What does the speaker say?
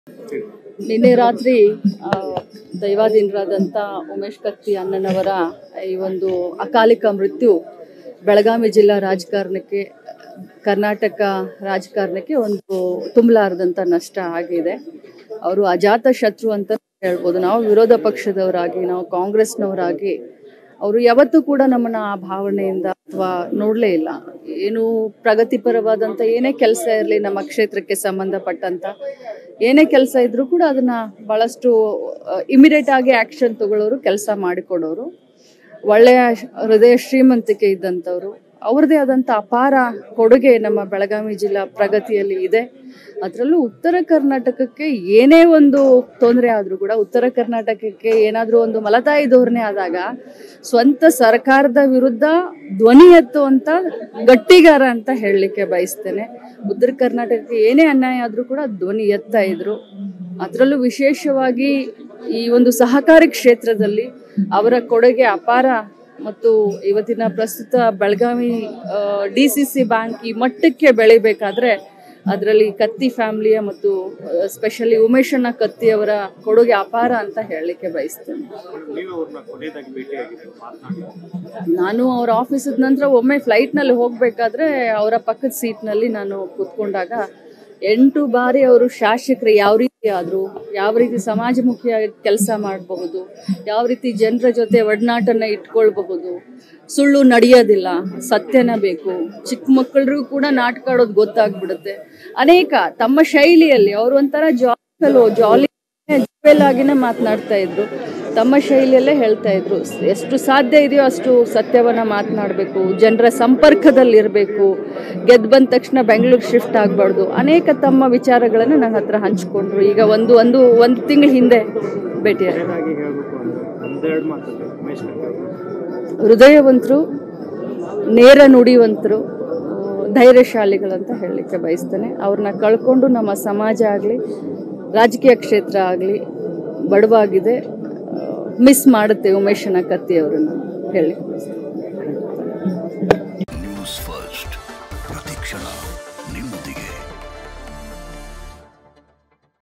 ನಿನ್ನೆ ರಾತ್ರಿ ಆ, ದೈವಾಧೀನರಾದಂಥ ಉಮೇಶ್ ಕತ್ತಿ ಅಣ್ಣನವರ ಈ ಒಂದು ಅಕಾಲಿಕ ಮೃತ್ಯು ಬೆಳಗಾವಿ ಜಿಲ್ಲಾ ರಾಜಕಾರಣಕ್ಕೆ ಕರ್ನಾಟಕ ರಾಜಕಾರಣಕ್ಕೆ ಒಂದು ತುಂಬಲಾರದಂಥ ನಷ್ಟ ಆಗಿದೆ ಅವರು ಅಜಾತ ಶತ್ರು ಅಂತ ಹೇಳ್ಬೋದು ನಾವು ವಿರೋಧ ಪಕ್ಷದವರಾಗಿ ನಾವು ಕಾಂಗ್ರೆಸ್ನವರಾಗಿ ಅವರು ಯಾವತ್ತೂ ಕೂಡ ನಮ್ಮನ್ನ ಆ ಭಾವನೆಯಿಂದ ಅಥವಾ ನೋಡಲೇ ಇಲ್ಲ ಏನು ಪ್ರಗತಿಪರವಾದಂಥ ಏನೇ ಕೆಲಸ ಇರಲಿ ನಮ್ಮ ಕ್ಷೇತ್ರಕ್ಕೆ ಸಂಬಂಧಪಟ್ಟಂತ ಏನೇ ಕೆಲಸ ಇದ್ರೂ ಕೂಡ ಅದನ್ನ ಬಹಳಷ್ಟು ಇಮಿಡಿಯೇಟ್ ಆಗಿ ಆಕ್ಷನ್ ತಗೊಳ್ಳೋರು ಕೆಲಸ ಮಾಡಿಕೊಡೋರು ಒಳ್ಳೆಯ ಹೃದಯ ಶ್ರೀಮಂತಿಕೆ ಇದ್ದಂಥವ್ರು ಅವ್ರದ್ದೇ ಆದಂಥ ಅಪಾರ ಕೊಡುಗೆ ನಮ್ಮ ಬೆಳಗಾವಿ ಜಿಲ್ಲಾ ಪ್ರಗತಿಯಲ್ಲಿ ಇದೆ ಅದರಲ್ಲೂ ಉತ್ತರ ಕರ್ನಾಟಕಕ್ಕೆ ಏನೇ ಒಂದು ತೊಂದರೆ ಆದರೂ ಕೂಡ ಉತ್ತರ ಕರ್ನಾಟಕಕ್ಕೆ ಏನಾದರೂ ಒಂದು ಮಲತಾಯಿ ಧೋರಣೆ ಆದಾಗ ಸ್ವಂತ ಸರ್ಕಾರದ ವಿರುದ್ಧ ಧ್ವನಿ ಎತ್ತುವಂತ ಗಟ್ಟಿಗಾರ ಅಂತ ಹೇಳಲಿಕ್ಕೆ ಬಯಸ್ತೇನೆ ಉತ್ತರ ಕರ್ನಾಟಕಕ್ಕೆ ಏನೇ ಅನ್ಯಾಯ ಆದರೂ ಕೂಡ ಧ್ವನಿ ಎತ್ತಾ ಇದ್ರು ಅದರಲ್ಲೂ ವಿಶೇಷವಾಗಿ ಈ ಒಂದು ಸಹಕಾರಿ ಕ್ಷೇತ್ರದಲ್ಲಿ ಅವರ ಕೊಡುಗೆ ಅಪಾರ ಮತ್ತು ಇವತ್ತಿನ ಪ್ರಸ್ತುತ Belagavi D C C bank ಈ ಮಟ್ಟಕ್ಕೆ ಬೆಳಿಬೇಕಾದ್ರೆ ಅದರಲ್ಲಿ ಕತ್ತಿ ಫ್ಯಾಮಿಲಿಯ ಮತ್ತು ಸ್ಪೆಷಲಿ ಉಮೇಶಣ್ಣ ಕತ್ತಿ ಅವರ ಕೊಡುಗೆ ಅಪಾರ ಅಂತ ಹೇಳಲಿಕ್ಕೆ ಬಯಸ್ತೇನೆ ನೀವು ಅವ್ರನ್ನ ಕೊನೆಯದಾಗಿ ಭೇಟಿಯಾಗಿದ್ದೀರಿ ಮಾತನಾಡಿ ನಾನು ಅವ್ರ ಆಫೀಸದ ನಂತರ ಒಮ್ಮೆ ಫ್ಲೈಟ್ನಲ್ಲಿ ಹೋಗಬೇಕಾದ್ರೆ ಅವರ ಪಕ್ಕದ ಸೀಟ್ನಲ್ಲಿ ನಾನು ಕೂತ್ಕೊಂಡಾಗ ಎಂಟು ಬಾರಿ ಅವರು ಶಾಸಕರು ಯಾವ ರೀತಿ ಆದರು ಯಾವ ರೀತಿ ಸಮಾಜಮುಖಿಯಾಗಿ ಕೆಲಸ ಮಾಡಬಹುದು ಯಾವ ರೀತಿ ಜನರ ಜೊತೆ ಒಡನಾಟನ ಇಟ್ಕೊಳ್ಬಹುದು ಸುಳ್ಳು ನಡೆಯೋದಿಲ್ಲ ಸತ್ಯನ ಬೇಕು ಚಿಕ್ಕ ಮಕ್ಕಳಿಗೂ ಕೂಡ ನಾಟಕ ಆಡೋದು ಗೊತ್ತಾಗ್ಬಿಡುತ್ತೆ ಅನೇಕ ತಮ್ಮ ಶೈಲಿಯಲ್ಲಿ ಅವರು ಒಂಥರ ಜಾಲಿ ಜಾಲಿ ಜುವೆಲ್ ಆಗಿನೇ ಮಾತನಾಡ್ತಾ ಇದ್ರು ತಮ್ಮ ಶೈಲಿಯಲ್ಲೇ ಹೇಳ್ತಾ ಇದ್ರು ಎಷ್ಟು ಸಾಧ್ಯ ಇದೆಯೋ ಅಷ್ಟು ಸತ್ಯವನ್ನ ಮಾತನಾಡಬೇಕು ಜನರ ಸಂಪರ್ಕದಲ್ಲಿರಬೇಕು ಗೆದ್ದು ಬಂದ ತಕ್ಷಣ ಬೆಂಗಳೂರು ಶಿಫ್ಟ್ ಆಗಬಾರ್ದು ಅನೇಕ ತಮ್ಮ ವಿಚಾರಗಳನ್ನು ನನ್ನ ಹತ್ರ ಹಂಚ್ಕೊಂಡ್ರು ಈಗ ಒಂದು ಒಂದು ಒಂದು ತಿಂಗಳ ಹಿಂದೆ ಭೇಟಿಯಾದ ಹಾಗೆ ಹೇಳಬೇಕು ಅಂದ್ರೆ ಒಂದೆರಡು ಮಾತಲ್ಲಿ ಉಮೇಶ್ ಕತ್ತಿ ಅವರು. ಹೃದಯವಂತರು ನೇರ ನುಡಿವಂತರು ಧೈರ್ಯಶಾಲಿಗಳಂತ ಹೇಳಲಿಕ್ಕೆ ಬಯಸ್ತೇನೆ ಅವ್ರನ್ನ ಕಳ್ಕೊಂಡು ನಮ್ಮ ಸಮಾಜ ಆಗಲಿ ರಾಜಕೀಯ ಕ್ಷೇತ್ರ ಆಗಲಿ ಬಡವಾಗಿದೆ ಮಿಸ್ ಮಾಡುತ್ತೆ ಉಮೇಶನ ಕತ್ತಿ ಅವರನ್ನು ಹೇಳಲಿಕ್ಕೆ ಬಯಸ್ತೇನೆ ನ್ಯೂಸ್ ಫಸ್ಟ್ ಪ್ರತಿಕ್ಷಣ